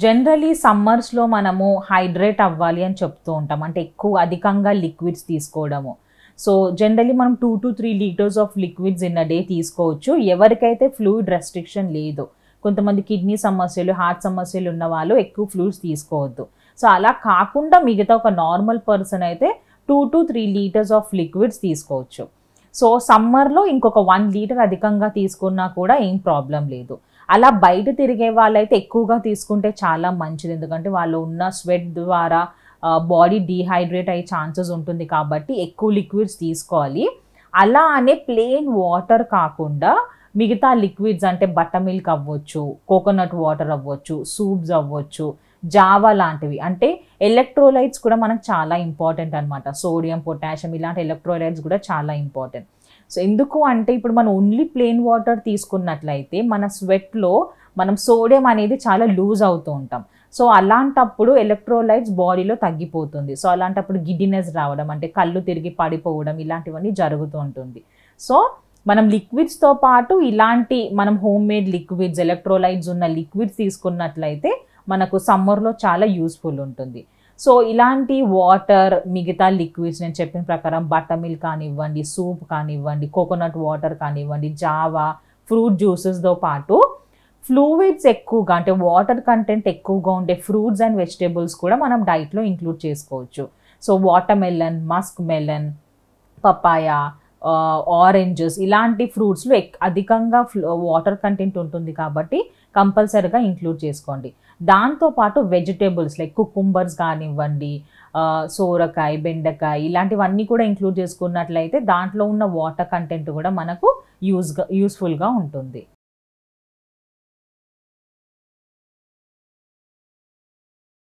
generally సమ్మర్స్లో మనము hydrate అవ్వాలి అని చెప్తూ ఉంటాం అంటే ఎక్కువ అధికంగా లిక్విడ్స్ తీసుకోవడము సో జనరలీ మనం two to three litres of liquids in a day తీసుకోవచ్చు ఎవరికైతే ఫ్లూయిడ్ రెస్ట్రిక్షన్ లేదు కొంతమంది కిడ్నీ సమస్యలు హార్ట్ సమస్యలు ఉన్న వాళ్ళు ఎక్కువ ఫ్లూయిడ్స్ తీసుకోవద్దు సో అలా కాకుండా మిగతా ఒక నార్మల్ పర్సన్ అయితే two to three litres of liquids తీసుకోవచ్చు సో సమ్మర్లో ఇంకొక వన్ లీటర్ అధికంగా తీసుకున్నా కూడా ఏం ప్రాబ్లం లేదు అలా బయట తిరిగే వాళ్ళైతే ఎక్కువగా తీసుకుంటే చాలా మంచిది ఎందుకంటే వాళ్ళు ఉన్న స్వెట్ ద్వారా బాడీ డీహైడ్రేట్ అయ్యే ఛాన్సెస్ ఉంటుంది కాబట్టి ఎక్కువ లిక్విడ్స్ తీసుకోవాలి అలా అనే ప్లెయిన్ వాటర్ కాకుండా మిగతా లిక్విడ్స్ అంటే బటర్ మిల్క్ అవ్వచ్చు కోకోనట్ వాటర్ అవ్వచ్చు సూప్స్ అవ్వచ్చు జావా లాంటివి అంటే ఎలక్ట్రోలైట్స్ కూడా మనకు చాలా ఇంపార్టెంట్ అనమాట సోడియం పొటాషియం ఇలాంటి ఎలక్ట్రోలైట్స్ కూడా చాలా ఇంపార్టెంట్ సో ఎందుకు అంటే ఇప్పుడు మనం ఓన్లీ ప్లెయిన్ వాటర్ తీసుకున్నట్లయితే మన స్వెట్లో మనం సోడియం అనేది చాలా లూజ్ అవుతూ ఉంటాం సో అలాంటప్పుడు ఎలక్ట్రోలైట్స్ బాడీలో తగ్గిపోతుంది సో అలాంటప్పుడు గిడ్డినెస్ రావడం అంటే కళ్ళు తిరిగి పడిపోవడం ఇలాంటివన్నీ జరుగుతూ ఉంటుంది సో మనం లిక్విడ్స్తో పాటు ఇలాంటి మనం హోమ్ మేడ్ లిక్విడ్స్ ఎలక్ట్రోలైట్స్ ఉన్న లిక్విడ్స్ తీసుకున్నట్లయితే మనకు సమ్మర్లో చాలా యూస్ఫుల్ ఉంటుంది సో ఇలాంటి వాటర్ మిగతా లిక్విడ్స్ నేను చెప్పిన ప్రకారం బటర్ మిల్క్ కానివ్వండి సూప్ కానివ్వండి కోకోనట్ వాటర్ కానివ్వండి జావా ఫ్రూట్ జ్యూసెస్తో పాటు ఫ్లూయిడ్స్ ఎక్కువగా అంటే వాటర్ కంటెంట్ ఎక్కువగా ఉండే ఫ్రూట్స్ అండ్ వెజిటేబుల్స్ కూడా మనం డైట్లో ఇంక్లూడ్ చేసుకోవచ్చు so watermelon muskmelon papaya oranges ఇలాంటి ఫ్రూట్స్లో ఎక్ అధికంగా వాటర్ కంటెంట్ ఉంటుంది కాబట్టి కంపల్సరీగా ఇంక్లూడ్ చేసుకోండి దాంతోపాటు వెజిటేబుల్స్ లైక్ కుకుంబర్స్ కానివ్వండి సోరకాయ బెండకాయ ఇలాంటివన్నీ కూడా ఇంక్లూడ్ చేసుకున్నట్లయితే దాంట్లో ఉన్న వాటర్ కంటెంట్ కూడా మనకు యూస్గా యూస్ఫుల్గా ఉంటుంది